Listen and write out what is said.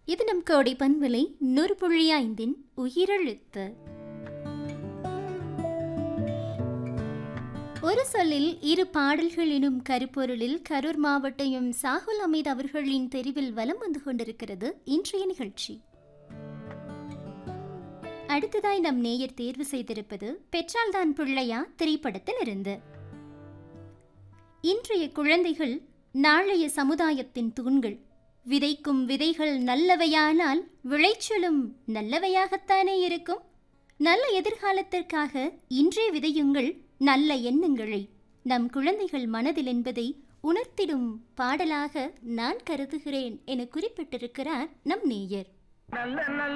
இது நம் கோடை பண்பலை நூறு புள்ளி ஐந்தின் உயிரெழுத்து ஒரு சொல்லில் இரு பாடல்கள் எனும் கருப்பொருளில் கரூர் மாவட்டம் சாகுல் அமீத் அவர்களின் தெரிவில் வலம் வந்து கொண்டிருக்கிறது இன்றைய நிகழ்ச்சி அடுத்ததாய் நம் நேயர் தேர்வு செய்திருப்பது பெற்றால்தான் பிள்ளையா திரைப்படத்தில் இருந்து இன்றைய குழந்தைகள் நாளைய சமுதாயத்தின் தூண்கள் விதைக்கும் விதைகள் நல்லவையானால் விளைச்சலும் நல்லவையாகத்தானே இருக்கும் நல்ல எதிர்காலத்திற்காக இன்றே விதையுங்கள் நல்ல எண்ணங்களை நம் குழந்தைகள் மனதில் என்பதை உணர்த்திடும் பாடலாக நான் கருதுகிறேன் என குறிப்பிட்டிருக்கிறார் நம் நேயர் நல்ல நல்ல